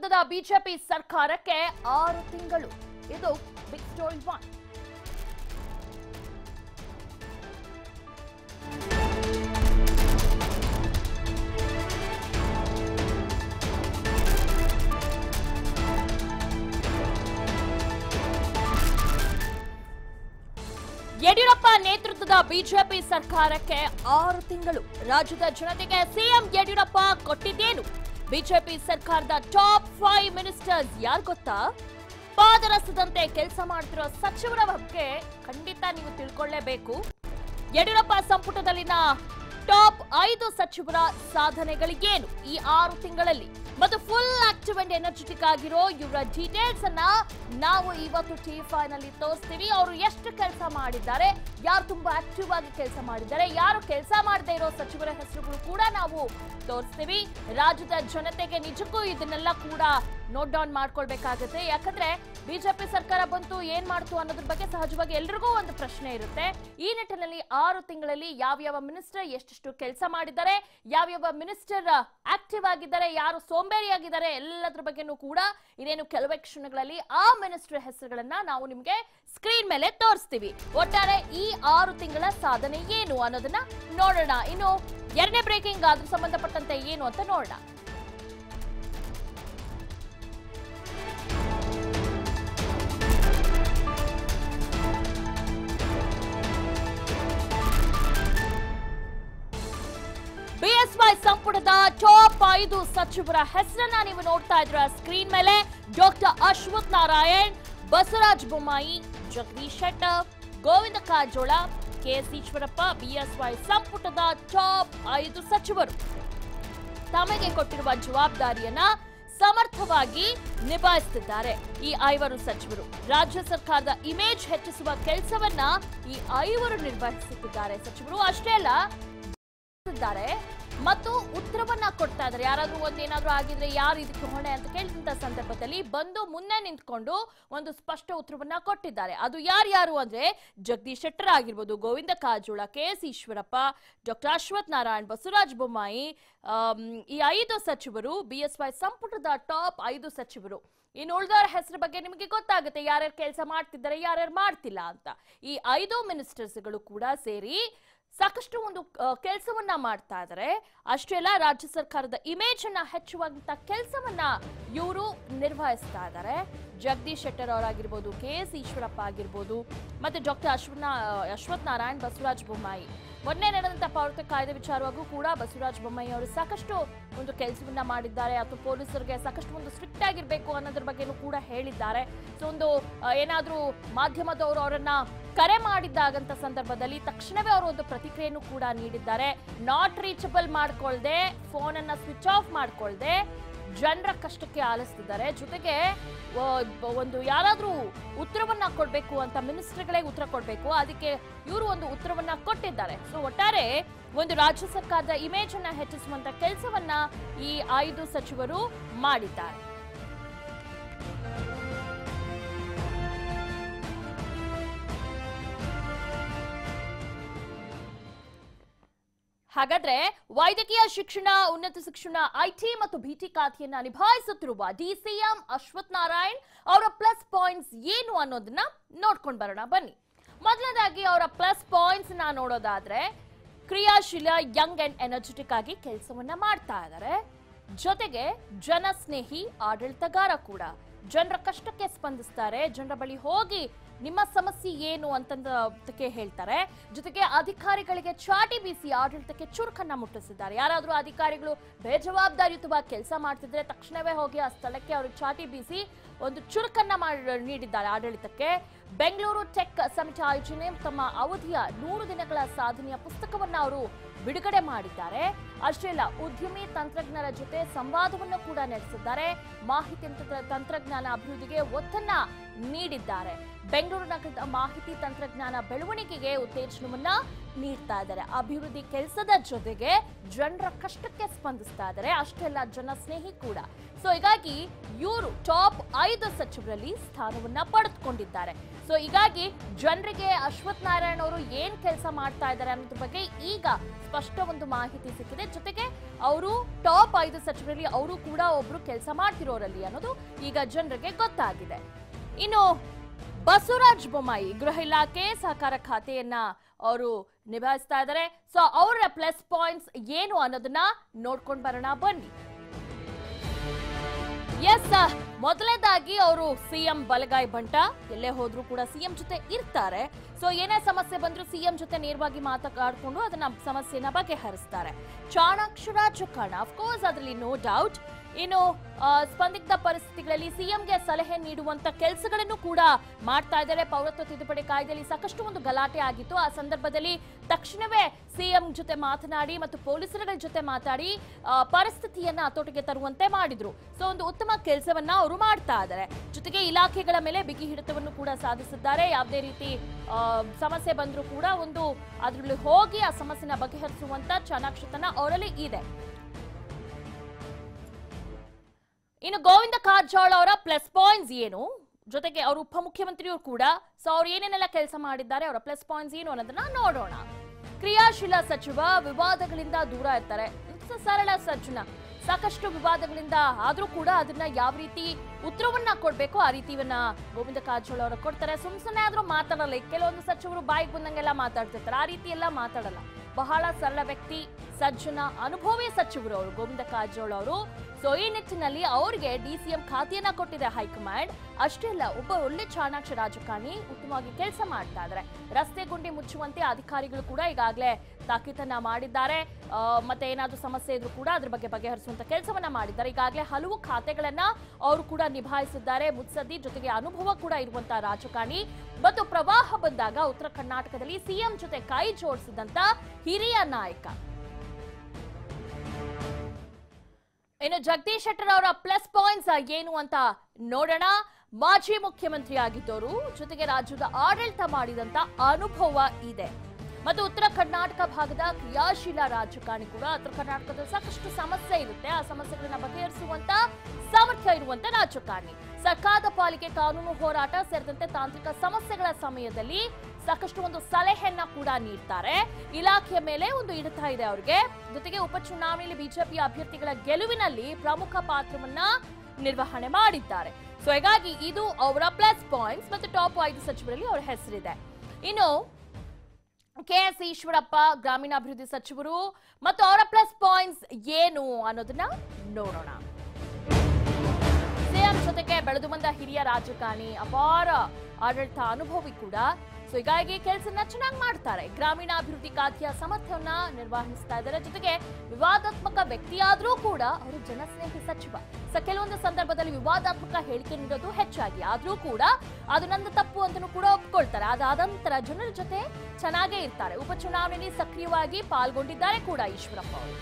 ನೇತೃತ್ವದ ಬಿಜೆಪಿ ಸರ್ಕಾರಕ್ಕೆ ಆರು ತಿಂಗಳು ಇದು ಬಿಗ್ ಸ್ಟೋರಿ ಒನ್ ಯಡಿಯೂರಪ್ಪ ನೇತೃತ್ವದ ಬಿಜೆಪಿ ಸರ್ಕಾರಕ್ಕೆ ಆರು ತಿಂಗಳು ರಾಜ್ಯದ ಜನತೆಗೆ ಸಿಎಂ ಯಡಿಯೂರಪ್ಪ ಕೊಟ್ಟಿದ್ದೇನು ಬಿಜೆಪಿ ಸರ್ಕಾರದ ಟಾಪ್ ಫೈವ್ ಮಿನಿಸ್ಟರ್ಸ್ ಯಾರು ಗೊತ್ತಾ ಪಾದರಸದಂತೆ ಕೆಲಸ ಮಾಡ್ತಿರೋ ಸಚಿವರ ಬಗ್ಗೆ ಖಂಡಿತ ನೀವು ತಿಳ್ಕೊಳ್ಳೇಬೇಕು ಯಡಿಯೂರಪ್ಪ ಸಂಪುಟದಲ್ಲಿನ ಟಾಪ್ ಐದು ಸಚಿವರ ಸಾಧನೆಗಳಿಗೇನು ಈ ಆರು ತಿಂಗಳಲ್ಲಿ ಮತ್ತು ಫುಲ್ ಆಕ್ಟಿವ್ ಅಂಡ್ ಎನರ್ಜೆಟಿಕ್ ಆಗಿರೋ ಇವರ ಡೀಟೇಲ್ಸ್ ಅನ್ನ ನಾವು ಇವತ್ತು ಟಿ ನಲ್ಲಿ ತೋರಿಸ್ತೀವಿ ಅವರು ಎಷ್ಟು ಕೆಲಸ ಮಾಡಿದ್ದಾರೆ ಯಾರು ತುಂಬಾ ಆಕ್ಟಿವ್ ಆಗಿ ಕೆಲಸ ಮಾಡಿದ್ದಾರೆ ಯಾರು ಕೆಲಸ ಮಾಡದೇ ಇರೋ ಸಚಿವರ ಹೆಸರುಗಳು ಕೂಡ ನಾವು ತೋರಿಸ್ತೀವಿ ರಾಜ್ಯದ ಜನತೆಗೆ ನಿಜಕ್ಕೂ ಇದನ್ನೆಲ್ಲ ಕೂಡ ನೋಟ್ ಡೌನ್ ಮಾಡ್ಕೊಳ್ಬೇಕಾಗುತ್ತೆ ಯಾಕಂದ್ರೆ ಬಿಜೆಪಿ ಸರ್ಕಾರ ಬಂತು ಏನ್ ಮಾಡ್ತು ಅನ್ನೋದ್ರ ಬಗ್ಗೆ ಸಹಜವಾಗಿ ಎಲ್ರಿಗೂ ಒಂದು ಪ್ರಶ್ನೆ ಇರುತ್ತೆ ಈ ನಿಟ್ಟಿನಲ್ಲಿ ಆರು ತಿಂಗಳಲ್ಲಿ ಯಾವ್ಯಾವ ಮಿನಿಸ್ಟರ್ ಎಷ್ಟೆಷ್ಟು ಕೆಲಸ ಮಾಡಿದ್ದಾರೆ ಯಾವ್ಯಾವ ಮಿನಿಸ್ಟರ್ ಆಕ್ಟಿವ್ ಆಗಿದ್ದಾರೆ ಯಾರು ಸೋಂಬೇರಿಯಾಗಿದ್ದಾರೆ ಎಲ್ಲದ್ರ ಬಗ್ಗೆನೂ ಕೂಡ ಇದೇನು ಕೆಲವೇ ಕ್ಷಣಗಳಲ್ಲಿ ಆ ಮಿನಿಸ್ಟರ್ ಹೆಸರುಗಳನ್ನ ನಾವು ನಿಮ್ಗೆ ಸ್ಕ್ರೀನ್ ಮೇಲೆ ತೋರಿಸ್ತೀವಿ ಒಟ್ಟಾರೆ ಈ ಆರು ತಿಂಗಳ ಸಾಧನೆ ಏನು ಅನ್ನೋದನ್ನ ನೋಡೋಣ ಇನ್ನು ಎರಡನೇ ಬ್ರೇಕಿಂಗ್ ಅದ್ರ ಸಂಬಂಧಪಟ್ಟಂತೆ ಏನು ಅಂತ ನೋಡೋಣ ಬಿಎಸ್ವೈ ಸಂಪುಟದ ಟಾಪ್ ಐದು ಸಚಿವರ ಹೆಸರನ್ನ ನೀವು ನೋಡ್ತಾ ಇದ್ರ ಸ್ಕ್ರೀನ್ ಮೇಲೆ doctor Ashwath Narayan Basavaraj Bommai Jagadish Shettar Govind Karjol KS Eshwarappa BSY ಸಂಪುಟದ ಟಾಪ್ ಐದು ಸಚಿವರು ತಮಗೆ ಕೊಟ್ಟಿರುವ ಜವಾಬ್ದಾರಿಯನ್ನ ಸಮರ್ಥವಾಗಿ ನಿಭಾಯಿಸುತ್ತಿದ್ದಾರೆ ಈ ಐವರು ಸಚಿವರು ರಾಜ್ಯ ಸರ್ಕಾರದ ಇಮೇಜ್ ಹೆಚ್ಚಿಸುವ ಕೆಲಸವನ್ನ ಈ ಐವರು ನಿರ್ವಹಿಸುತ್ತಿದ್ದಾರೆ ಸಚಿವರು ಅಷ್ಟೇ ಅಲ್ಲ ಇದ್ದಾರೆ ಮತ್ತು ಉತ್ತರವನ್ನ ಕೊಡ್ತಾ ಇದ್ದಾರೆ ಯಾರಾದ್ರೂ ಒಂದ್ ಏನಾದ್ರೂ ಆಗಿದ್ರೆ ಯಾರು ಇದಕ್ಕೆ ಹೊಣೆ ಅಂತ ಕೇಳಿದಂತ ಸಂದರ್ಭದಲ್ಲಿ ಬಂದು ಮುನ್ನೆ ನಿಂತ್ಕೊಂಡು ಒಂದು ಸ್ಪಷ್ಟ ಉತ್ತರವನ್ನ ಕೊಟ್ಟಿದ್ದಾರೆ ಅದು ಯಾರ್ಯಾರು ಅಂದ್ರೆ ಜಗದೀಶ್ ಶೆಟ್ಟರ್ ಆಗಿರ್ಬೋದು Govind Karjol K S Eshwarappa doctor Ashwath Narayan Basavaraj Bommai ಆಮ್, ಈ ಐದು ಸಚಿವರು ಬಿ ಎಸ್ ವೈ ಸಂಪುಟದ ಟಾಪ್ ಐದು ಸಚಿವರು ಇನ್ನು ಉಳಿದವರ ಹೆಸರು ಬಗ್ಗೆ ನಿಮಗೆ ಗೊತ್ತಾಗುತ್ತೆ ಯಾರ್ಯಾರು ಕೆಲಸ ಮಾಡ್ತಿದ್ದಾರೆ ಯಾರ್ಯಾರು ಮಾಡ್ತಿಲ್ಲ ಅಂತ ಈ ಐದು ಮಿನಿಸ್ಟರ್ಸ್ಗಳು ಕೂಡ ಸೇರಿ ಸಾಕಷ್ಟು ಒಂದು ಕೆಲಸವನ್ನ ಮಾಡ್ತಾ ಇದ್ದಾರೆ ಅಷ್ಟೇ ಅಲ್ಲ ರಾಜ್ಯ ಸರ್ಕಾರದ ಇಮೇಜ್ ಅನ್ನ ಹೆಚ್ಚುವಂತ ಕೆಲಸವನ್ನ ಇವರು ನಿರ್ವಹಿಸ್ತಾ ಇದ್ದಾರೆ ಜಗದೀಶ್ ಶೆಟ್ಟರ್ ಅವರಾಗಿರ್ಬೋದು ಕೆ ಎಸ್ ಈಶ್ವರಪ್ಪ ಆಗಿರ್ಬೋದು ಮತ್ತೆ ಡಾಕ್ಟರ್ ಅಶ್ವನ ಅಶ್ವಥ್ ನಾರಾಯಣ್ ಬಸವರಾಜ ಬೊಮ್ಮಾಯಿ ಮೊನ್ನೆ ನಡೆದಂತ ಪೌರತ್ವ ಕಾಯ್ದೆ ವಿಚಾರವಾಗೂ ಕೂಡ ಬಸವರಾಜ ಬೊಮ್ಮಾಯಿ ಅವರು ಸಾಕಷ್ಟು ಒಂದು ಕೆಲಸವನ್ನ ಮಾಡಿದ್ದಾರೆ ಅಥವಾ ಪೊಲೀಸರಿಗೆ ಸಾಕಷ್ಟು ಒಂದು ಸ್ಟ್ರಿಕ್ಟ್ ಆಗಿರ್ಬೇಕು ಅನ್ನೋದ್ರ ಬಗ್ಗೆನೂ ಕೂಡ ಹೇಳಿದ್ದಾರೆ ಸೊ ಒಂದು ಆ, ಏನಾದ್ರೂ ಮಾಧ್ಯಮದವರು ಅವರನ್ನ ಕರೆ ಮಾಡಿದ್ದಾಗಂತ ಸಂದರ್ಭದಲ್ಲಿ ತಕ್ಷಣವೇ ಅವರು ಒಂದು ಪ್ರತಿಕ್ರಿಯೆಯನ್ನು ಕೂಡ ನೀಡಿದ್ದಾರೆ ನಾಟ್ ರೀಚಬಲ್ ಮಾಡ್ಕೊಳ್ದೆ ಫೋನ್ ಅನ್ನ ಸ್ವಿಚ್ ಆಫ್ ಮಾಡ್ಕೊಳ್ದೆ ಜನರ ಕಷ್ಟಕ್ಕೆ ಆಲಿಸ್ತಿದ್ದಾರೆ ಜೊತೆಗೆ ಆ, ಬ- ಒಂದು ಯಾರಾದ್ರೂ ಉತ್ತರವನ್ನ ಕೊಡ್ಬೇಕು ಅಂತ ಮಿನಿಸ್ಟರ್ಗಳೇ ಉತ್ತರ ಕೊಡ್ಬೇಕು ಅದಕ್ಕೆ ಇವರು ಒಂದು ಉತ್ತರವನ್ನ ಕೊಟ್ಟಿದ್ದಾರೆ ಸೊ ಒಟ್ಟಾರೆ ಒಂದು ರಾಜ್ಯ ಸರ್ಕಾರದ ಇಮೇಜ್ ಅನ್ನ ಹೆಚ್ಚಿಸುವಂತ ಕೆಲಸವನ್ನ ಈ ಐದು ಸಚಿವರು ಮಾಡಿದ್ದಾರೆ ಹಾಗಾದ್ರೆ ವೈದ್ಯಕೀಯ ಶಿಕ್ಷಣ ಉನ್ನತ ಶಿಕ್ಷಣ ಐಟಿ ಮತ್ತು ಬಿಟಿ ಖಾತೆಯನ್ನ ನಿಭಾಯಿಸುತ್ತಿರುವ ಡಿಸಿಎಂ ಅಶ್ವಥ್ ನಾರಾಯಣ್ ಅವರ ಪ್ಲಸ್ ಪಾಯಿಂಟ್ಸ್ ಏನು ಅನ್ನೋದನ್ನ ನೋಡ್ಕೊಂಡು ಬರೋಣ ಬನ್ನಿ ಮೊದಲನೇದಾಗಿ ಅವರ ಪ್ಲಸ್ ಪಾಯಿಂಟ್ಸ್ ನ ನೋಡೋದಾದ್ರೆ ಕ್ರಿಯಾಶೀಲ ಯಂಗ್ ಅಂಡ್ ಎನರ್ಜೆಟಿಕ್ ಆಗಿ ಕೆಲಸವನ್ನ ಮಾಡ್ತಾ ಇದ್ದಾರೆ ಜೊತೆಗೆ ಜನಸ್ನೇಹಿ ಆಡಳಿತಗಾರ ಕೂಡ ಜನರ ಕಷ್ಟಕ್ಕೆ ಸ್ಪಂದಿಸ್ತಾರೆ ಜನರ ಬಳಿ ಹೋಗಿ ನಿಮ್ಮ ಸಮಸ್ಯೆ ಏನು ಅಂತಂದಕ್ಕೆ ಹೇಳ್ತಾರೆ ಜೊತೆಗೆ ಅಧಿಕಾರಿಗಳಿಗೆ ಚಾಟಿ ಬೀಸಿ ಆಡಳಿತಕ್ಕೆ ಚುರುಕನ್ನ ಮುಟ್ಟಿಸಿದ್ದಾರೆ ಯಾರಾದ್ರೂ ಅಧಿಕಾರಿಗಳು ಬೇಜವಾಬ್ದಾರಿಯುತವಾಗಿ ಕೆಲಸ ಮಾಡ್ತಿದ್ರೆ ತಕ್ಷಣವೇ ಹೋಗಿ ಆ ಸ್ಥಳಕ್ಕೆ ಅವರು ಚಾಟಿ ಬೀಸಿ ಒಂದು ಚುರುಕನ್ನ ಮಾಡಿ ನೀಡಿದ್ದಾರೆ ಆಡಳಿತಕ್ಕೆ ಬೆಂಗಳೂರು ಟೆಕ್ ಸಮಿಟ್ ಆಯೋಜನೆ ತಮ್ಮ ಅವಧಿಯ ನೂರು ದಿನಗಳ ಸಾಧನೆಯ ಪುಸ್ತಕವನ್ನ ಅವರು ಬಿಡುಗಡೆ ಮಾಡಿದ್ದಾರೆ ಅಷ್ಟೇ ಅಲ್ಲ ಉದ್ಯಮಿ ತಂತ್ರಜ್ಞರ ಜೊತೆ ಸಂವಾದವನ್ನು ಕೂಡ ನಡೆಸಿದ್ದಾರೆ ಮಾಹಿತಿ ತಂತ್ರ- ತಂತ್ರಜ್ಞಾನ ಅಭಿವೃದ್ಧಿಗೆ ಒತ್ತನ್ನ ನೀಡಿದ್ದಾರೆ ಬೆಂಗಳೂರು ನಗರದ ಮಾಹಿತಿ ತಂತ್ರಜ್ಞಾನ ಬೆಳವಣಿಗೆಗೆ ಉತ್ತೇಜನವನ್ನ ನೀಡ್ತಾ ಇದ್ದಾರೆ ಅಭಿವೃದ್ಧಿ ಕೆಲಸದ ಜೊತೆಗೆ ಜನರ ಕಷ್ಟಕ್ಕೆ ಸ್ಪಂದಿಸ್ತಾ ಇದ್ದಾರೆ ಅಷ್ಟೇ ಅಲ್ಲ ಜನ ಸ್ನೇಹಿ ಕೂಡ ಸೊ ಹೀಗಾಗಿ ಇವರು ಟಾಪ್ ಐದು ಸಚಿವರಲ್ಲಿ ಸ್ಥಾನವನ್ನ ಪಡೆದುಕೊಂಡಿದ್ದಾರೆ ಸೊ ಹೀಗಾಗಿ ಜನರಿಗೆ ಅಶ್ವಥ್ ನಾರಾಯಣ್ ಅವರು ಏನ್ ಕೆಲಸ ಮಾಡ್ತಾ ಇದ್ದಾರೆ ಅನ್ನೋದ್ರ ಬಗ್ಗೆ ಈಗ ಸ್ಪಷ್ಟ ಒಂದು ಮಾಹಿತಿ ಸಿಕ್ಕಿದೆ ಜೊತೆಗೆ ಅವರು ಟಾಪ್ ಐದು ಸಚಿವರಲ್ಲಿ ಅವರು ಕೂಡ ಒಬ್ರು ಕೆಲಸ ಮಾಡ್ತಿರೋರಲ್ಲಿ ಅನ್ನೋದು ಈಗ ಜನರಿಗೆ ಗೊತ್ತಾಗಿದೆ ಇನ್ನು ಬಸವರಾಜ ಬೊಮ್ಮಾಯಿ ಗೃಹ ಇಲಾಖೆ ಸಹಕಾರ ಖಾತೆಯನ್ನ ಅವರು ನಿಭಾಯಿಸ್ತಾ ಇದ್ದಾರೆ ಸೊ ಅವರ ಪ್ಲಸ್ ಪಾಯಿಂಟ್ಸ್ ಏನು ಅನ್ನೋದನ್ನ ನೋಡ್ಕೊಂಡು ಬರೋಣ ಬನ್ನಿ ಎಸ್ ಮೊದಲನೇದಾಗಿ ಅವರು ಸಿಎಂ ಬಲಗಾಯ್ ಬಂಟ ಎಲ್ಲೇ ಹೋದ್ರೂ ಕೂಡ ಸಿಎಂ ಜೊತೆ ಇರ್ತಾರೆ ಸೊ ಏನೇ ಸಮಸ್ಯೆ ಬಂದ್ರೂ ಸಿಎಂ ಜೊತೆ ನೇರವಾಗಿ ಮಾತನಾಡ್ಕೊಂಡು ಅದನ್ನ ಸಮಸ್ಯೆನ ಬಗೆಹರಿಸ್ತಾರೆ ಚಾಣಾಕ್ಷ ರಾಜಕಾರಣ ಅಫ್ಕೋರ್ಸ್ ಅದರಲ್ಲಿ ನೋ ಡೌಟ್ ಇನ್ನು ಆ, ಸ್ಪಂದಿಗ್ಧ ಪರಿಸ್ಥಿತಿಗಳಲ್ಲಿ ಸಿಎಂಗೆ ಸಲಹೆ ನೀಡುವಂತ ಕೆಲಸಗಳನ್ನು ಕೂಡ ಮಾಡ್ತಾ ಇದ್ದಾರೆ ಪೌರತ್ವ ತಿದ್ದುಪಡಿ ಕಾಯ್ದೆಯಲ್ಲಿ ಸಾಕಷ್ಟು ಒಂದು ಗಲಾಟೆ ಆಗಿತ್ತು ಆ ಸಂದರ್ಭದಲ್ಲಿ ತಕ್ಷಣವೇ ಸಿಎಂ ಜೊತೆ ಮಾತನಾಡಿ ಮತ್ತು ಪೊಲೀಸರುಗಳ ಜೊತೆ ಮಾತಾಡಿ ಆ, ಪರಿಸ್ಥಿತಿಯನ್ನ ಹತೋಟಿಗೆ ತರುವಂತೆ ಮಾಡಿದ್ರು ಸೊ ಒಂದು ಉತ್ತಮ ಕೆಲಸವನ್ನ ಅವರು ಮಾಡ್ತಾ ಇದ್ದಾರೆ ಜೊತೆಗೆ ಇಲಾಖೆಗಳ ಮೇಲೆ ಬಿಗಿ ಹಿಡಿತವನ್ನು ಕೂಡ ಸಾಧಿಸಿದ್ದಾರೆ ಯಾವುದೇ ರೀತಿ ಆ, ಸಮಸ್ಯೆ ಬಂದ್ರೂ ಕೂಡ ಒಂದು ಅದ್ರಲ್ಲಿ ಹೋಗಿ ಆ ಸಮಸ್ಯೆನ ಬಗೆಹರಿಸುವಂತ ಚಾಣಾಕ್ಷತನ ಅವರಲ್ಲಿ ಇದೆ ಇನ್ನು ಗೋವಿಂದ ಕಾರಜೋಳ ಅವರ ಪ್ಲಸ್ ಪಾಯಿಂಟ್ಸ್ ಏನು ಜೊತೆಗೆ ಅವರು ಉಪಮುಖ್ಯಮಂತ್ರಿಯೂ ಕೂಡ ಸೊ ಅವ್ರು ಏನೇನೆಲ್ಲ ಕೆಲಸ ಮಾಡಿದ್ದಾರೆ ಅವರ ಪ್ಲಸ್ ಪಾಯಿಂಟ್ಸ್ ಏನು ಅನ್ನೋದನ್ನ ನೋಡೋಣ ಕ್ರಿಯಾಶೀಲ ಸಚಿವ ವಿವಾದಗಳಿಂದ ದೂರ ಇರ್ತಾರೆ ಸ- ಸರಳ ಸಜ್ಜನ ಸಾಕಷ್ಟು ವಿವಾದಗಳಿಂದ ಆದ್ರೂ ಕೂಡ ಅದನ್ನ ಯಾವ ರೀತಿ ಉತ್ತರವನ್ನ ಕೊಡ್ಬೇಕು ಆ ರೀತಿವನ್ನ ಗೋವಿಂದ ಕಾರಜೋಳ ಅವರು ಕೊಡ್ತಾರೆ ಸುಮ್ ಸುಮ್ಮನೆ ಆದ್ರೂ ಮಾತಾಡಲ್ಲ ಈಗ ಕೆಲವೊಂದು ಸಚಿವರು ಬಾಯಿಗೆ ಬಂದಂಗೆಲ್ಲ ಮಾತಾಡ್ತಿರ್ತಾರೆ ಆ ರೀತಿ ಎಲ್ಲ ಮಾತಾಡಲ್ಲ ಬಹಳ ಸರಳ ವ್ಯಕ್ತಿ ಸಜ್ಜನ ಅನುಭವಿ ಸಚಿವರು ಅವರು ಗೋವಿಂದ ಕಾರಜೋಳ ಅವರು ಸೊ ಈ ನಿಟ್ಟಿನಲ್ಲಿ ಅವರಿಗೆ ಡಿಸಿಎಂ ಖಾತೆಯನ್ನ ಕೊಟ್ಟಿದೆ ಹೈಕಮಾಂಡ್ ಅಷ್ಟೇ ಅಲ್ಲ ಒಬ್ಬ ಒಳ್ಳೆ ಚಾಣಾಕ್ಷ ರಾಜಕಾರಣಿ ಉತ್ತಮವಾಗಿ ಕೆಲಸ ಮಾಡ್ತಾ ಇದ್ದಾರೆ ರಸ್ತೆ ಗುಂಡಿ ಮುಚ್ಚುವಂತೆ ಅಧಿಕಾರಿಗಳು ಕೂಡ ಈಗಾಗಲೇ ತಾಕೀತನ್ನ ಮಾಡಿದ್ದಾರೆ ಆ, ಮತ್ತೆ ಏನಾದ್ರೂ ಸಮಸ್ಯೆ ಇದ್ರೂ ಕೂಡ ಅದ್ರ ಬಗ್ಗೆ ಬಗೆಹರಿಸುವಂತ ಕೆಲಸವನ್ನ ಮಾಡಿದ್ದಾರೆ ಈಗಾಗಲೇ ಹಲವು ಖಾತೆಗಳನ್ನ ಅವರು ಕೂಡ ನಿಭಾಯಿಸಿದ್ದಾರೆ ಮುತ್ಸದ್ದಿ ಜೊತೆಗೆ ಅನುಭವ ಕೂಡ ಇರುವಂತಹ ರಾಜಕಾರಣಿ ಮತ್ತು ಪ್ರವಾಹ ಬಂದಾಗ ಉತ್ತರ ಕರ್ನಾಟಕದಲ್ಲಿ ಸಿಎಂ ಜೊತೆ ಕೈ ಜೋಡಿಸಿದಂತ ಹಿರಿಯ ನಾಯಕ ಇನ್ನು ಜಗದೀಶ್ ಶೆಟ್ಟರ್ ಅವರ ಪ್ಲಸ್ ಪಾಯಿಂಟ್ಸ್ ಏನು ಅಂತ ನೋಡೋಣ ಮಾಜಿ ಮುಖ್ಯಮಂತ್ರಿ ಆಗಿದ್ದವರು ಜೊತೆಗೆ ರಾಜ್ಯದ ಆಡಳಿತ ಮಾಡಿದಂತ ಅನುಭವ ಇದೆ ಮತ್ತು ಉತ್ತರ ಕರ್ನಾಟಕ ಭಾಗದ ಕ್ರಿಯಾಶೀಲ ರಾಜಕಾರಣಿ ಕೂಡ ಉತ್ತರ ಕರ್ನಾಟಕದ ಸಾಕಷ್ಟು ಸಮಸ್ಯೆ ಇರುತ್ತೆ ಆ ಸಮಸ್ಯೆಗಳನ್ನ ಬಗೆಹರಿಸುವಂತ ಸಾಮರ್ಥ್ಯ ಇರುವಂತ ರಾಜಕಾರಣಿ ಸರ್ಕಾರದ ಪಾಲಿಕೆ ಕಾನೂನು ಹೋರಾಟ ಸೇರಿದಂತೆ ತಾಂತ್ರಿಕ ಸಮಸ್ಯೆಗಳ ಸಮಯದಲ್ಲಿ ಸಾಕಷ್ಟು ಒಂದು ಸಲಹೆಯನ್ನ ಕೂಡ ನೀಡ್ತಾರೆ ಇಲಾಖೆಯ ಮೇಲೆ ಒಂದು ಹಿಡಿತ ಇದೆ ಅವರಿಗೆ ಜೊತೆಗೆ ಉಪಚುನಾವಣೆಯಲ್ಲಿ ಬಿಜೆಪಿ ಅಭ್ಯರ್ಥಿಗಳ ಗೆಲುವಿನಲ್ಲಿ ಪ್ರಮುಖ ಪಾತ್ರವನ್ನ ನಿರ್ವಹಣೆ ಮಾಡಿದ್ದಾರೆ ಸೊ ಹೀಗಾಗಿ ಇದು ಅವರ ಪ್ಲಸ್ ಪಾಯಿಂಟ್ಸ್ ಮತ್ತು ಟಾಪ್ ಐದು ಸಚಿವರಲ್ಲಿ ಅವರ ಹೆಸರಿದೆ ಇನ್ನು ಕೆ ಎಸ್ ಈಶ್ವರಪ್ಪ ಗ್ರಾಮೀಣಾಭಿವೃದ್ಧಿ ಸಚಿವರು ಮತ್ತು ಅವರ ಪ್ಲಸ್ ಪಾಯಿಂಟ್ಸ್ ಏನು ಅನ್ನೋದನ್ನ ನೋಡೋಣ ಸಿಎಂ ಜೊತೆಗೆ ಬೆಳೆದು ಬಂದ ಹಿರಿಯ ರಾಜಕಾರಣಿ ಅಪಾರ ಆಡಳಿತ ಅನುಭವಿ ಕೂಡ ಸೊ ಹೀಗಾಗಿ ಕೆಲಸನ ಚೆನ್ನಾಗಿ ಮಾಡ್ತಾರೆ ಗ್ರಾಮೀಣಾಭಿವೃದ್ಧಿ ಖಾತೆಯ ಸಾಮರ್ಥ್ಯವನ್ನ ನಿರ್ವಹಿಸ್ತಾ ಇದ್ದಾರೆ ಜೊತೆಗೆ ವಿವಾದಾತ್ಮಕ ವ್ಯಕ್ತಿಯಾದ್ರೂ ಕೂಡ ಅವರು ಜನಸ್ನೇಹಿ ಸಚಿವ ಸೊ ಕೆಲವೊಂದು ಸಂದರ್ಭದಲ್ಲಿ ವಿವಾದಾತ್ಮಕ ಹೇಳಿಕೆ ನೀಡೋದು ಹೆಚ್ಚಾಗಿ ಆದ್ರೂ ಕೂಡ ಅದು ನನ್ನ ತಪ್ಪು ಅಂತಲೂ ಕೂಡ ಒಪ್ಕೊಳ್ತಾರೆ ಅದಾದ ನಂತರ ಜನರ ಜೊತೆ ಚೆನ್ನಾಗೇ ಇರ್ತಾರೆ ಉಪಚುನಾವಣೆಯಲ್ಲಿ ಸಕ್ರಿಯವಾಗಿ ಪಾಲ್ಗೊಂಡಿದ್ದಾರೆ ಕೂಡ ಈಶ್ವರಪ್ಪ ಅವರು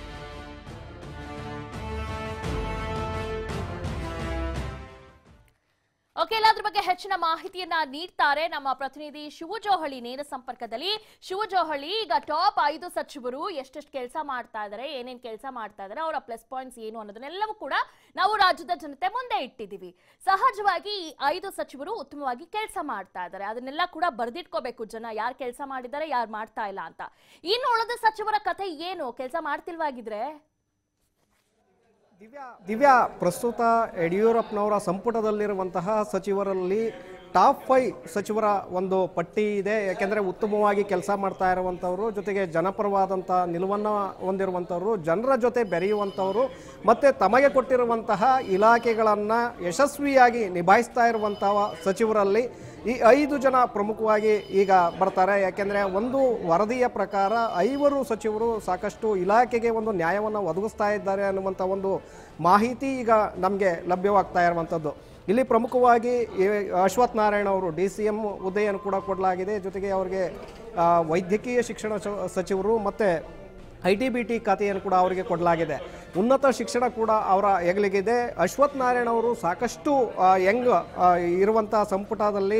ಓಕೆ ಎಲ್ಲದ್ರ ಬಗ್ಗೆ ಹೆಚ್ಚಿನ ಮಾಹಿತಿಯನ್ನ ನೀಡ್ತಾರೆ ನಮ್ಮ ಪ್ರತಿನಿಧಿ ಶಿವಜೋಹಳಿ ನೇರ ಸಂಪರ್ಕದಲ್ಲಿ ಶಿವಜೋಹಳಿ ಈಗ ಟಾಪ್ ಐದು ಸಚಿವರು ಎಷ್ಟೆಷ್ಟು ಕೆಲಸ ಮಾಡ್ತಾ ಇದ್ದಾರೆ ಏನೇನ್ ಕೆಲಸ ಮಾಡ್ತಾ ಇದ್ದಾರೆ ಅವರ ಪ್ಲಸ್ ಪಾಯಿಂಟ್ಸ್ ಏನು ಅನ್ನೋದನ್ನೆಲ್ಲವೂ ಕೂಡ ನಾವು ರಾಜ್ಯದ ಜನತೆ ಮುಂದೆ ಇಟ್ಟಿದ್ದೀವಿ ಸಹಜವಾಗಿ ಈ ಐದು ಸಚಿವರು ಉತ್ತಮವಾಗಿ ಕೆಲಸ ಮಾಡ್ತಾ ಇದ್ದಾರೆ ಅದನ್ನೆಲ್ಲ ಕೂಡ ಬರ್ದಿಟ್ಕೋಬೇಕು ಜನ ಯಾರು ಕೆಲಸ ಮಾಡಿದ್ದಾರೆ ಯಾರು ಮಾಡ್ತಾ ಇಲ್ಲ ಅಂತ ಇನ್ನು ಉಳಿದ ಸಚಿವರ ಕಥೆ ಏನು ಕೆಲಸ ಮಾಡ್ತಿಲ್ವಾಗಿದ್ರೆ ದಿವ್ಯಾ ದಿವ್ಯಾ ಪ್ರಸ್ತುತ ಯಡಿಯೂರಪ್ಪನವರ ಸಂಪುಟದಲ್ಲಿರುವಂತಹ ಸಚಿವರಲ್ಲಿ ಟಾಪ್ ಫೈವ್ ಸಚಿವರ ಒಂದು ಪಟ್ಟಿ ಇದೆ ಯಾಕೆಂದರೆ ಉತ್ತಮವಾಗಿ ಕೆಲಸ ಮಾಡ್ತಾ ಇರುವಂಥವ್ರು ಜೊತೆಗೆ ಜನಪರವಾದಂಥ ನಿಲುವನ್ನು ಹೊಂದಿರುವಂಥವ್ರು ಜನರ ಜೊತೆ ಬೆರೆಯುವಂಥವ್ರು ಮತ್ತು ತಮಗೆ ಕೊಟ್ಟಿರುವಂತಹ ಇಲಾಖೆಗಳನ್ನು ಯಶಸ್ವಿಯಾಗಿ ನಿಭಾಯಿಸ್ತಾ ಇರುವಂತಹ ಸಚಿವರಲ್ಲಿ ಈ ಐದು ಜನ ಪ್ರಮುಖವಾಗಿ ಈಗ ಬರ್ತಾರೆ ಯಾಕೆಂದರೆ ಒಂದು ವರದಿಯ ಪ್ರಕಾರ ಐವರು ಸಚಿವರು ಸಾಕಷ್ಟು ಇಲಾಖೆಗೆ ಒಂದು ನ್ಯಾಯವನ್ನು ಒದಗಿಸ್ತಾ ಇದ್ದಾರೆ ಅನ್ನುವಂಥ ಒಂದು ಮಾಹಿತಿ ಈಗ ನಮಗೆ ಲಭ್ಯವಾಗ್ತಾ ಇರುವಂಥದ್ದು ಇಲ್ಲಿ ಪ್ರಮುಖವಾಗಿ ಈ ಅಶ್ವಥ್ ನಾರಾಯಣ ಅವರು ಡಿ ಸಿ ಎಂ ಹುದ್ದೆಯನ್ನು ಕೂಡ ಕೊಡಲಾಗಿದೆ ಜೊತೆಗೆ ಅವರಿಗೆ ಆ, ವೈದ್ಯಕೀಯ ಶಿಕ್ಷಣ ಸ- ಸಚಿವರು ಮತ್ತು ಐ ಟಿ ಬಿ ಟಿ ಖಾತೆಯನ್ನು ಕೂಡ ಅವರಿಗೆ ಕೊಡಲಾಗಿದೆ ಉನ್ನತ ಶಿಕ್ಷಣ ಕೂಡ ಅವರ ಹೆಗಲಿಗಿದೆ ಅಶ್ವಥ್ ನಾರಾಯಣ ಅವರು ಸಾಕಷ್ಟು ಯಂಗ್ ಇರುವಂಥ ಸಂಪುಟದಲ್ಲಿ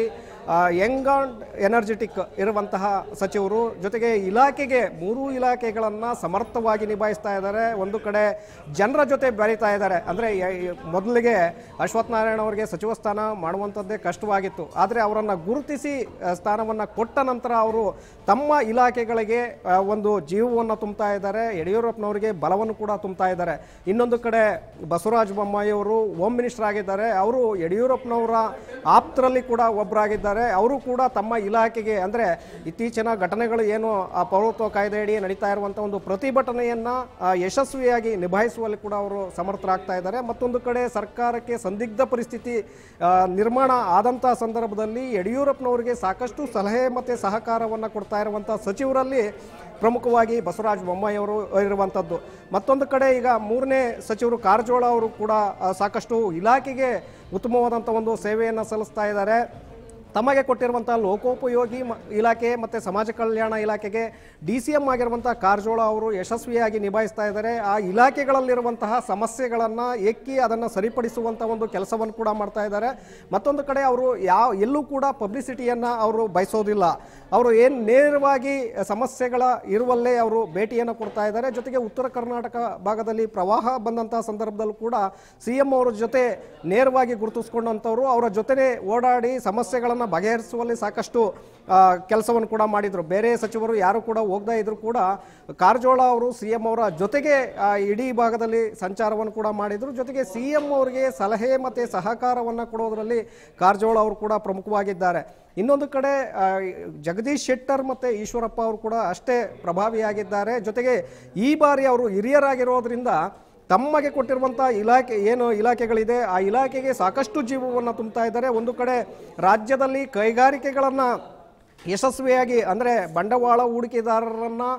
ಯಂಗ್ ಆ್ಯಂಡ್ ಎನರ್ಜೆಟಿಕ್ ಇರುವಂತಹ ಸಚಿವರು ಜೊತೆಗೆ ಇಲಾಖೆಗೆ ಮೂರೂ ಇಲಾಖೆಗಳನ್ನು ಸಮರ್ಥವಾಗಿ ನಿಭಾಯಿಸ್ತಾ ಇದ್ದಾರೆ ಒಂದು ಕಡೆ ಜನರ ಜೊತೆ ಬೆರೀತಾ ಇದ್ದಾರೆ ಅಂದರೆ ಮೊದಲಿಗೆ ಅಶ್ವಥ್ ನಾರಾಯಣ ಅವರಿಗೆ ಸಚಿವ ಸ್ಥಾನ ಮಾಡುವಂಥದ್ದೇ ಕಷ್ಟವಾಗಿತ್ತು ಆದರೆ ಅವರನ್ನು ಗುರುತಿಸಿ ಸ್ಥಾನವನ್ನು ಕೊಟ್ಟ ನಂತರ ಅವರು ತಮ್ಮ ಇಲಾಖೆಗಳಿಗೆ ಆ, ಒಂದು ಜೀವವನ್ನು ತುಂಬ್ತಾ ಇದ್ದಾರೆ ಯಡಿಯೂರಪ್ಪನವರಿಗೆ ಬಲವನ್ನು ಕೂಡ ತುಂಬ್ತಾ ಇದ್ದಾರೆ ಇನ್ನೊಂದು ಕಡೆ ಬಸವರಾಜ ಬೊಮ್ಮಾಯಿ ಅವರು ಹೋಮ್ ಮಿನಿಸ್ಟರ್ ಆಗಿದ್ದಾರೆ ಅವರು ಯಡಿಯೂರಪ್ಪನವರ ಆಪ್ತರಲ್ಲಿ ಕೂಡ ಒಬ್ಬರಾಗಿದ್ದಾರೆ ಅವರು ಕೂಡ ತಮ್ಮ ಇಲಾಖೆಗೆ ಅಂದರೆ ಇತ್ತೀಚಿನ ಘಟನೆಗಳು ಏನು ಆ ಪೌರತ್ವ ಕಾಯ್ದೆಯಡಿ ನಡೀತಾ ಇರುವಂಥ ಒಂದು ಪ್ರತಿಭಟನೆಯನ್ನು ಯಶಸ್ವಿಯಾಗಿ ನಿಭಾಯಿಸುವಲ್ಲಿ ಕೂಡ ಅವರು ಸಮರ್ಥರಾಗ್ತಾ ಇದ್ದಾರೆ ಮತ್ತೊಂದು ಕಡೆ ಸರ್ಕಾರಕ್ಕೆ ಸಂದಿಗ್ಧ ಪರಿಸ್ಥಿತಿ ಆ, ನಿರ್ಮಾಣ ಆದಂಥ ಸಂದರ್ಭದಲ್ಲಿ ಯಡಿಯೂರಪ್ಪನವರಿಗೆ ಸಾಕಷ್ಟು ಸಲಹೆ ಮತ್ತು ಸಹಕಾರವನ್ನು ಕೊಡ್ತಾ ಇರುವಂಥ ಸಚಿವರಲ್ಲಿ ಪ್ರಮುಖವಾಗಿ ಬಸವರಾಜ ಬೊಮ್ಮಾಯಿ ಅವರು ಇರುವಂಥದ್ದು ಮತ್ತೊಂದು ಕಡೆ ಈಗ ಮೂರನೇ ಸಚಿವರು ಕಾರಜೋಳ ಅವರು ಕೂಡ ಆ, ಸಾಕಷ್ಟು ಇಲಾಖೆಗೆ ಉತ್ತಮವಾದಂಥ ಒಂದು ಸೇವೆಯನ್ನು ಸಲ್ಲಿಸ್ತಾ ಇದ್ದಾರೆ ತಮಗೆ ಕೊಟ್ಟಿರುವಂಥ ಲೋಕೋಪಯೋಗಿ ಮ- ಇಲಾಖೆ ಮತ್ತು ಸಮಾಜ ಕಲ್ಯಾಣ ಇಲಾಖೆಗೆ ಡಿ ಸಿ ಎಂ ಆಗಿರುವಂಥ ಕಾರಜೋಳ ಅವರು ಯಶಸ್ವಿಯಾಗಿ ನಿಭಾಯಿಸ್ತಾ ಇದ್ದಾರೆ ಆ ಇಲಾಖೆಗಳಲ್ಲಿರುವಂತಹ ಸಮಸ್ಯೆಗಳನ್ನು ಎಕ್ಕಿ ಅದನ್ನು ಸರಿಪಡಿಸುವಂಥ ಒಂದು ಕೆಲಸವನ್ನು ಕೂಡ ಮಾಡ್ತಾ ಇದ್ದಾರೆ ಮತ್ತೊಂದು ಕಡೆ ಅವರು ಯಾವ ಎಲ್ಲೂ ಕೂಡ ಪಬ್ಲಿಸಿಟಿಯನ್ನು ಅವರು ಬಯಸೋದಿಲ್ಲ ಅವರು ಏನು ನೇರವಾಗಿ ಸಮಸ್ಯೆಗಳ ಇರುವಲ್ಲೇ ಅವರು ಭೇಟಿಯನ್ನು ಕೊಡ್ತಾ ಇದ್ದಾರೆ ಜೊತೆಗೆ ಉತ್ತರ ಕರ್ನಾಟಕ ಭಾಗದಲ್ಲಿ ಪ್ರವಾಹ ಬಂದಂಥ ಸಂದರ್ಭದಲ್ಲೂ ಕೂಡ ಸಿ ಎಂ ಅವರ ಜೊತೆ ನೇರವಾಗಿ ಗುರುತಿಸ್ಕೊಂಡಂಥವ್ರು ಅವರ ಜೊತೆನೇ ಓಡಾಡಿ ಸಮಸ್ಯೆಗಳನ್ನು ಬಗೆಹರಿಸುವಲ್ಲಿ ಸಾಕಷ್ಟು ಕೆಲಸವನ್ನು ಕೂಡ ಮಾಡಿದರು ಬೇರೆ ಸಚಿವರು ಯಾರು ಕೂಡ ಹೋಗದೇ ಇದ್ರು ಕೂಡ ಕಾರಜೋಳ ಅವರು ಸಿ ಎಂ ಅವರ ಜೊತೆಗೆ ಆ, ಇಡೀ ಭಾಗದಲ್ಲಿ ಸಂಚಾರವನ್ನು ಕೂಡ ಮಾಡಿದರು ಜೊತೆಗೆ ಸಿ ಎಂ ಅವರಿಗೆ ಸಲಹೆ ಮತ್ತು ಸಹಕಾರವನ್ನು ಕೊಡೋದರಲ್ಲಿ ಕಾರಜೋಳ ಅವರು ಕೂಡ ಪ್ರಮುಖವಾಗಿದ್ದಾರೆ ಇನ್ನೊಂದು ಕಡೆ ಆ, ಜಗದೀಶ್ ಶೆಟ್ಟರ್ ಮತ್ತು ಈಶ್ವರಪ್ಪ ಅವರು ಕೂಡ ಅಷ್ಟೇ ಪ್ರಭಾವಿಯಾಗಿದ್ದಾರೆ ಜೊತೆಗೆ ಈ ಬಾರಿ ಅವರು ಹಿರಿಯರಾಗಿರೋದ್ರಿಂದ ತಮಗೆ ಕೊಟ್ಟಿರುವಂಥ ಇಲಾಖೆ ಏನು ಇಲಾಖೆಗಳಿದೆ ಆ ಇಲಾಖೆಗೆ ಸಾಕಷ್ಟು ಜೀವವನ್ನು ತುಂಬ್ತಾ ಇದ್ದಾರೆ ಒಂದು ಕಡೆ ರಾಜ್ಯದಲ್ಲಿ ಕೈಗಾರಿಕೆಗಳನ್ನು ಯಶಸ್ವಿಯಾಗಿ ಅಂದರೆ ಬಂಡವಾಳ ಹೂಡಿಕೆದಾರರನ್ನು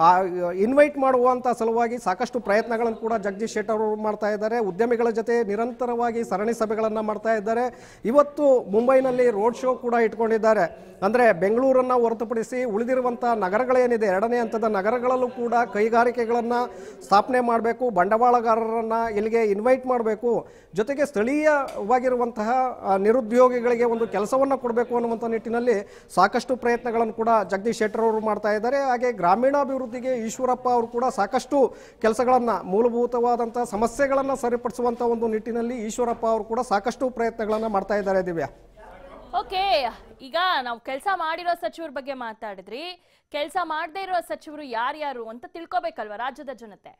ಇನ್ವೈಟ್ ಮಾಡುವಂಥ ಸಲುವಾಗಿ ಸಾಕಷ್ಟು ಪ್ರಯತ್ನಗಳನ್ನು ಕೂಡ ಜಗದೀಶ್ ಶೆಟ್ಟರ್ ಅವರು ಮಾಡ್ತಾ ಇದ್ದಾರೆ ಉದ್ಯಮಿಗಳ ಜೊತೆ ನಿರಂತರವಾಗಿ ಸರಣಿ ಸಭೆಗಳನ್ನು ಮಾಡ್ತಾ ಇದ್ದಾರೆ ಇವತ್ತು ಮುಂಬೈನಲ್ಲಿ ರೋಡ್ ಶೋ ಕೂಡ ಇಟ್ಕೊಂಡಿದ್ದಾರೆ ಅಂದರೆ ಬೆಂಗಳೂರನ್ನು ಹೊರತುಪಡಿಸಿ ಉಳಿದಿರುವಂಥ ನಗರಗಳೇನಿದೆ ಎರಡನೇ ಹಂತದ ನಗರಗಳಲ್ಲೂ ಕೂಡ ಕೈಗಾರಿಕೆಗಳನ್ನು ಸ್ಥಾಪನೆ ಮಾಡಬೇಕು ಬಂಡವಾಳಗಾರರನ್ನು ಇಲ್ಲಿಗೆ ಇನ್ವೈಟ್ ಮಾಡಬೇಕು ಜೊತೆಗೆ ಸ್ಥಳೀಯವಾಗಿರುವಂತಹ ಆ, ನಿರುದ್ಯೋಗಿಗಳಿಗೆ ಒಂದು ಕೆಲಸವನ್ನು ಕೊಡಬೇಕು ಅನ್ನುವಂಥ ನಿಟ್ಟಿನಲ್ಲಿ ಸಾಕಷ್ಟು ಪ್ರಯತ್ನಗಳನ್ನು ಕೂಡ ಜಗದೀಶ್ ಶೆಟ್ಟರ್ ಅವರು ಮಾಡ್ತಾ ಇದ್ದಾರೆ ಹಾಗೆ ಗ್ರಾಮೀಣಾಭಿವೃದ್ಧಿಗೆ ಈಶ್ವರಪ್ಪ ಅವರು ಕೂಡ ಸಾಕಷ್ಟು ಕೆಲಸಗಳನ್ನು ಮೂಲಭೂತವಾದಂಥ ಸಮಸ್ಯೆಗಳನ್ನು ಸರಿಪಡಿಸುವಂಥ ಒಂದು ನಿಟ್ಟಿನಲ್ಲಿ ಈಶ್ವರಪ್ಪ ಅವರು ಕೂಡ ಸಾಕಷ್ಟು ಪ್ರಯತ್ನಗಳನ್ನು ಮಾಡ್ತಾ ಇದ್ದಾರೆ ದಿವ್ಯಾ ಓಕೆ ಈಗ ನಾವು ಕೆಲಸ ಮಾಡಿರೋ ಸಚಿವರ ಬಗ್ಗೆ ಮಾತಾಡಿದ್ರಿ ಕೆಲಸ ಮಾಡದೇ ಇರೋ ಸಚಿವರು ಯಾರ್ಯಾರು ಅಂತ ತಿಳ್ಕೊಬೇಕಲ್ವಾ ರಾಜ್ಯದ ಜನತೆ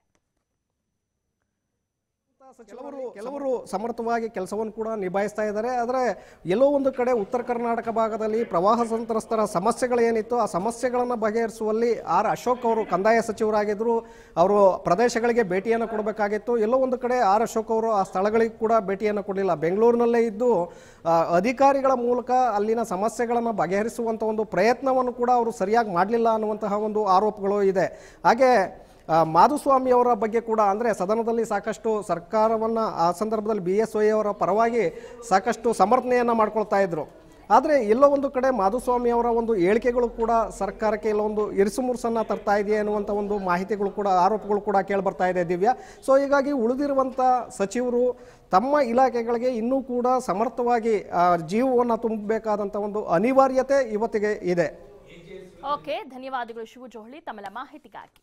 ಕೆಲವರು ಕೆಲವರು ಸಮರ್ಥವಾಗಿ ಕೆಲಸವನ್ನು ಕೂಡ ನಿಭಾಯಿಸ್ತಾ ಇದ್ದಾರೆ ಆದರೆ ಎಲ್ಲೋ ಒಂದು ಕಡೆ ಉತ್ತರ ಕರ್ನಾಟಕ ಭಾಗದಲ್ಲಿ ಪ್ರವಾಹ ಸಂತ್ರಸ್ತರ ಸಮಸ್ಯೆಗಳು ಏನಿತ್ತು ಆ ಸಮಸ್ಯೆಗಳನ್ನು ಬಗೆಹರಿಸುವಲ್ಲಿ ಆರ್ ಅಶೋಕ್ ಅವರು ಕಂದಾಯ ಸಚಿವರಾಗಿದ್ದರು ಅವರು ಪ್ರದೇಶಗಳಿಗೆ ಭೇಟಿಯನ್ನು ಕೊಡಬೇಕಾಗಿತ್ತು ಎಲ್ಲೋ ಒಂದು ಕಡೆ ಆರ್ ಅಶೋಕ್ ಅವರು ಆ ಸ್ಥಳಗಳಿಗೆ ಕೂಡ ಭೇಟಿಯನ್ನು ಕೊಡಲಿಲ್ಲ ಬೆಂಗಳೂರಿನಲ್ಲೇ ಇದ್ದು ಆ, ಅಧಿಕಾರಿಗಳ ಮೂಲಕ ಅಲ್ಲಿನ ಸಮಸ್ಯೆಗಳನ್ನು ಬಗೆಹರಿಸುವಂಥ ಒಂದು ಪ್ರಯತ್ನವನ್ನು ಕೂಡ ಅವರು ಸರಿಯಾಗಿ ಮಾಡಲಿಲ್ಲ ಅನ್ನುವಂತಹ ಒಂದು ಆರೋಪಗಳು ಇದೆ ಹಾಗೆ ಆ, ಮಾಧುಸ್ವಾಮಿ ಅವರ ಬಗ್ಗೆ ಕೂಡ ಅಂದರೆ ಸದನದಲ್ಲಿ ಸಾಕಷ್ಟು ಸರ್ಕಾರವನ್ನು ಆ ಸಂದರ್ಭದಲ್ಲಿ ಬಿ ಎಸ್ ವೈ ಅವರ ಪರವಾಗಿ ಸಾಕಷ್ಟು ಸಮರ್ಥನೆಯನ್ನು ಮಾಡ್ಕೊಳ್ತಾ ಇದ್ರು ಆದರೆ ಎಲ್ಲೋ ಒಂದು ಕಡೆ ಮಾಧುಸ್ವಾಮಿ ಅವರ ಒಂದು ಹೇಳಿಕೆಗಳು ಕೂಡ ಸರ್ಕಾರಕ್ಕೆ ಎಲ್ಲೋ ಒಂದು ಇರಿಸು ಮುರುಸನ್ನು ತರ್ತಾ ಇದೆಯೇ ಅನ್ನುವಂಥ ಒಂದು ಮಾಹಿತಿಗಳು ಕೂಡ ಆರೋಪಗಳು ಕೂಡ ಕೇಳಿಬರ್ತಾ ಇದೆ ದಿವ್ಯಾ ಸೊ ಹೀಗಾಗಿ ಉಳಿದಿರುವಂಥ ಸಚಿವರು ತಮ್ಮ ಇಲಾಖೆಗಳಿಗೆ ಇನ್ನೂ ಕೂಡ ಸಮರ್ಥವಾಗಿ ಆ, ಜೀವವನ್ನು ತುಂಬಬೇಕಾದಂಥ ಒಂದು ಅನಿವಾರ್ಯತೆ ಇವತ್ತಿಗೆ ಇದೆ ಓಕೆ ಧನ್ಯವಾದಗಳು ಶಿವು ಜೋಹಳಿ ತಮ್ಮೆಲ್ಲ ಮಾಹಿತಿಗಾಗಿ